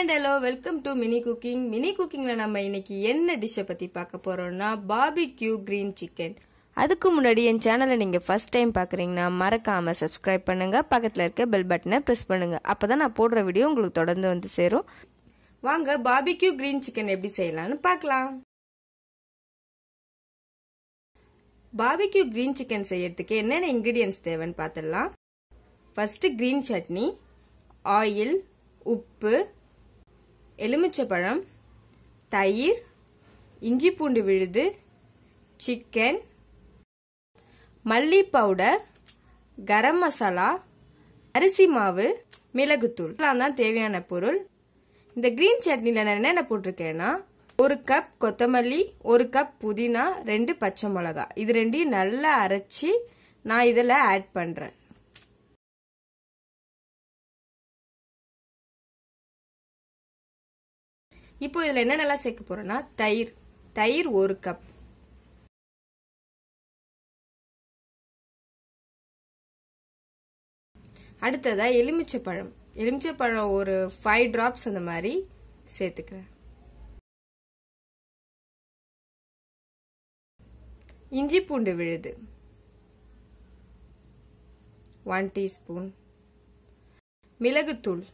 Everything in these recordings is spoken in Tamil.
and hello welcome to mini cooking mini குக்கிங்ல நம்ம இன்னைக்கு என்ன டிஷ்ஷை பத்தி பார்க்க போறோம்னா பாபிக்யூ கிரீன் சிக்கன் அதுக்கு முன்னாடி என் சேனலை நீங்க ஃபர்ஸ்ட் டைம் பாக்குறீங்கன்னா மறக்காம சப்ஸ்கிரைப் பண்ணுங்க பக்கத்துல இருக்க பெல் பட்டனை பிரஸ் பண்ணுங்க அப்பதான் நான் போடுற வீடியோ உங்களுக்கு தொடர்ந்து வந்து சேரும் வாங்க பாபிக்யூ கிரீன் சிக்கன் எப்படி செய்யலாம்னு பார்க்கலாம் பாபிக்யூ கிரீன் சிக்கன் செய்யறதுக்கு என்னென்ன இன்கிரீடியன்ஸ் தேவைன்னு பார்த்துடலாம் ஃபர்ஸ்ட் கிரீன் சட்னி ஆயில் உப்பு எலுமிச்சப்பழம் தயிர் இஞ்சி பூண்டு விழுது சிக்கன் மல்லி பவுடர் கரம் மசாலா அரிசி மாவு மிளகுத்தூள் தான் தேவையான பொருள் இந்த கிரீன் சட்னியில் நான் என்னென்ன போட்டிருக்கேன்னா ஒரு கப் கொத்தமல்லி ஒரு கப் புதினா ரெண்டு பச்சை மிளகா இது ரெண்டையும் நல்லா அரைச்சி நான் இதில் ஆட் பண்ணுறேன் இப்போ இதில் என்னென்னலாம் சேர்க்க போறேன்னா தயிர் தயிர் ஒரு கப் அடுத்ததா எலுமிச்சை பழம் எலுமிச்சை பழம் ஒரு ஃபைவ் டிராப்ஸ் அந்த மாதிரி சேர்த்துக்கிறேன் இஞ்சி பூண்டு விழுது ஒன் டீஸ்பூன் மிளகுத்தூள்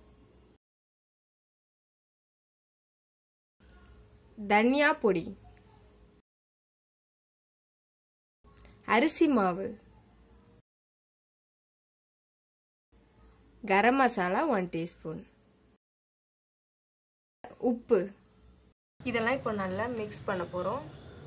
தனியா பொடி அரிசி மாவு கரம் மசாலா ஒன் டீஸ்பூன் உப்பு இதெல்லாம் இப்போ நல்லா மிக்ஸ் பண்ண போகிறோம்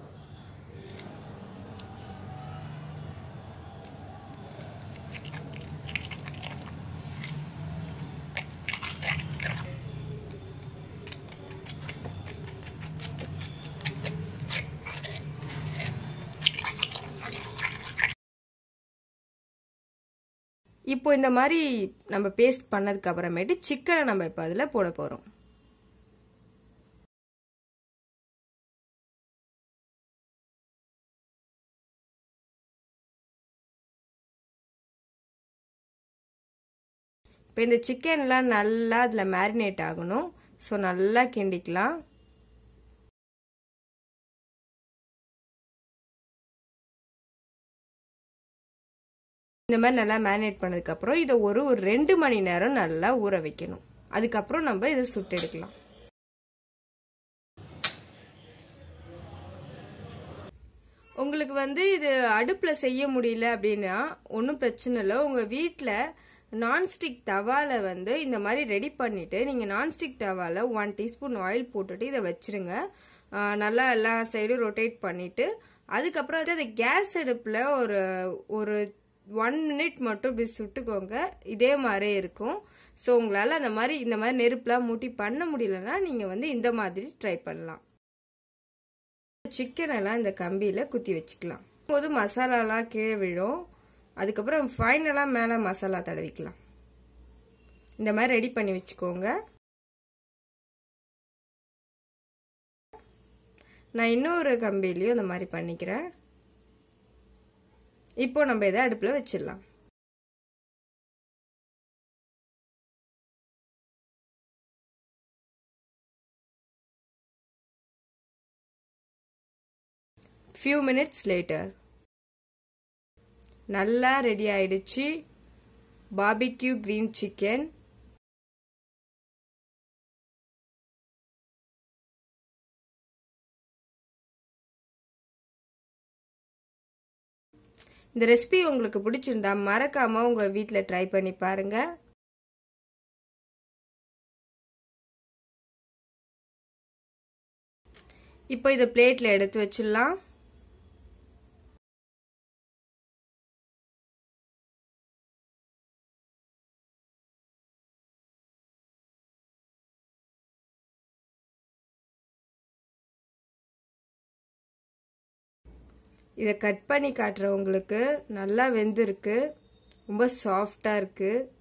இப்போ இந்த மாதிரி நம்ம பேஸ்ட் பண்ணதுக்கு அப்புறமேட்டு சிக்கனை நம்ம இப்போ அதில் போட போகிறோம் இப்போ இந்த சிக்கன்லாம் நல்லா அதில் மேரினேட் ஆகணும் ஸோ நல்லா கிண்டிக்கலாம் இந்த மாதிரி நல்லா மேரினேட் பண்ணதுக்கப்புறம் இதை ஒரு ஒரு ரெண்டு மணி நேரம் நல்லா ஊற வைக்கணும் அதுக்கப்புறம் நம்ம இதை சுட்டு எடுக்கலாம் உங்களுக்கு வந்து இது அடுப்பில் செய்ய முடியல அப்படின்னா ஒன்றும் பிரச்சனை இல்லை உங்கள் வீட்டில் நான்ஸ்டிக் தவால வந்து இந்த மாதிரி ரெடி பண்ணிட்டு நீங்கள் நான்ஸ்டிக் தவால ஒன் டீஸ்பூன் ஆயில் போட்டுட்டு இதை வச்சிருங்க நல்லா எல்லா சைடும் ரொட்டேட் பண்ணிட்டு அதுக்கப்புறம் வந்து அந்த கேஸ் அடுப்பில் ஒரு ஒரு ஒன் மினிட் மட்டும் இப்படி சுட்டுக்கோங்க இதே மாதிரி இருக்கும் ஸோ உங்களால் அந்த மாதிரி இந்த மாதிரி நெருப்புலாம் மூட்டி பண்ண முடியலன்னா நீங்கள் வந்து இந்த மாதிரி ட்ரை பண்ணலாம் சிக்கன் எல்லாம் இந்த கம்பியில் குத்தி வச்சுக்கலாம் போது மசாலாலாம் கீழே விழும் அதுக்கப்புறம் ஃபைனலாக மேலே மசாலா தடவிக்கலாம் இந்த மாதிரி ரெடி பண்ணி வச்சுக்கோங்க நான் இன்னொரு கம்பிலையும் இந்த மாதிரி பண்ணிக்கிறேன் இப்போ நம்ம இதை அடுப்பில் வச்சிடலாம் ஃபியூ மினிட்ஸ் லேட்டர் நல்லா ரெடி ஆயிடுச்சு பாபிக்யூ கிரீன் சிக்கன் இந்த ரெசிபி உங்களுக்கு பிடிச்சிருந்தா மறக்காம உங்க வீட்டில் ட்ரை பண்ணி பாருங்க இப்போ இதை பிளேட்ல எடுத்து வச்சிடலாம் இதை கட் பண்ணி காட்டுறவங்களுக்கு நல்லா வெந்திருக்கு ரொம்ப சாஃப்டாக இருக்குது